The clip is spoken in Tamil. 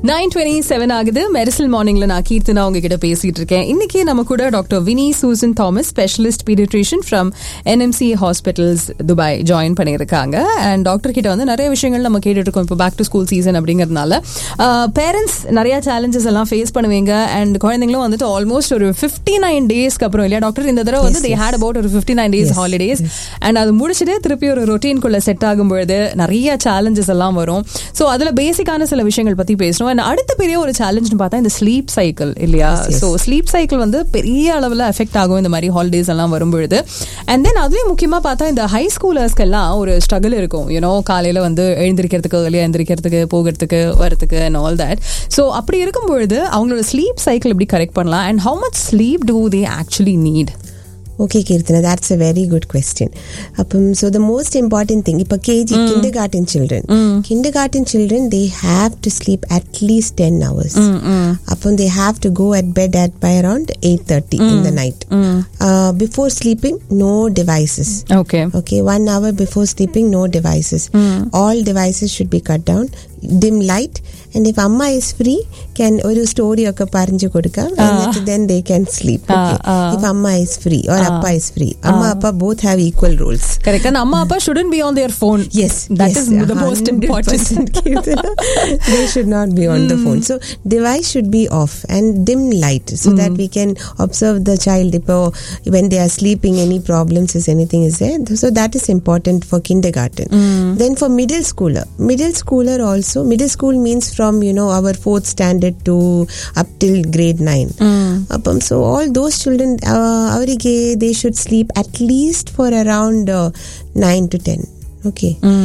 நைன் டுவெண்ட்டி செவன் ஆகுது மெரிசல் மார்னிங்ல நான் கீர்த்தனா உங்ககிட்ட பேசிட்டு இருக்கேன் இன்னைக்கு நம்ம கூட doctor Vini Susan Thomas specialist paediatrician from NMC hospitals Dubai join பண்ணியிருக்காங்க அண்ட் டாக்டர் கிட்ட வந்து நிறைய விஷயங்கள் நம்ம கேட்டுட்டு இருக்கோம் இப்போ பேக் டு ஸ்கூல் சீசன் அப்படிங்கறதுனால பேரண்ட்ஸ் நிறைய சேலஞ்சஸ் எல்லாம் ஃபேஸ் பண்ணுவீங்க அண்ட் குழந்தைங்களும் வந்துட்டு ஆல்மோஸ்ட் ஒரு ஃபிஃப்டி நைன் டேஸ்க்கு அப்புறம் இல்லையா டாக்டர் இந்த தடவை வந்து தே ஹேட் அபவுட் ஒரு fifty nine days holidays and அது முடிச்சுட்டு திருப்பி ஒரு ரொட்டீன்குள்ள செட் ஆகும்பொழுது நிறைய சேலஞ்சஸ் எல்லாம் வரும் ஸோ அதுல பேசிக்கான சில விஷயங்கள் பத்தி பேசணும் அண்ட் அடுத்த பெரிய ஒரு சேலஞ்ச்னு பார்த்தா இந்த ஸ்லீப் சைக்கிள் இல்லையா ஸோ ஸ்லீப் சைக்கிள் வந்து பெரிய அளவில் எஃபெக்ட் ஆகும் இந்த மாதிரி ஹாலிடேஸ் எல்லாம் வரும்பொழுது அண்ட் தென் அதுலேயும் முக்கியமாக பார்த்தா இந்த ஹை ஸ்கூலர்ஸ்க்கெல்லாம் ஒரு ஸ்ட்ரகிள் இருக்கும் யூனோ காலையில் வந்து எழுந்திருக்கிறதுக்கு வெளியே எழுந்திரிக்கிறதுக்கு போகிறதுக்கு வரதுக்கு அண்ட் ஆல் தட் ஸோ அப்படி இருக்கும்பொழுது அவங்களோட ஸ்லீப் சைக்கிள் எப்படி கரெக்ட் பண்ணலாம் and how much sleep do they actually need Okay, Kirtana, that's a very good question. Appam, so the most important thing, இப்போ KG, kindergarten children, kindergarten children, they have to sleep at least 10 hours. Appam, they have to go at bed at by around 8.30 in the night. Uh, before sleeping, no devices. Okay Okay, one hour before sleeping, no devices. All devices should be cut down. Dim light. And if Amma is free, can ഒരു സ്റ്റോറി ഒക്കെ പറഞ്ഞു കൊടുക്കാം എന്നിട്ട് then they can sleep. Okay. If Amma is free or Appa is free. Amma Appa both have equal roles. Correct and அம்மா அப்பா shouldn't be on their phone Yes, that yes, is the most 100% important Kirtana. they should not be on the phone. So device should be off and dim light so that we can observe the child ipo, when they are sleeping, any problems is anything is there. So that is important for kindergarten. Then for middle schooler, middle schooler also middle school means from you know our fourth standard to up till grade nine. Appam, so all those children, uh, ಅವರಿಗೆ they should sleep at least for around uh, nine to ten. Okay.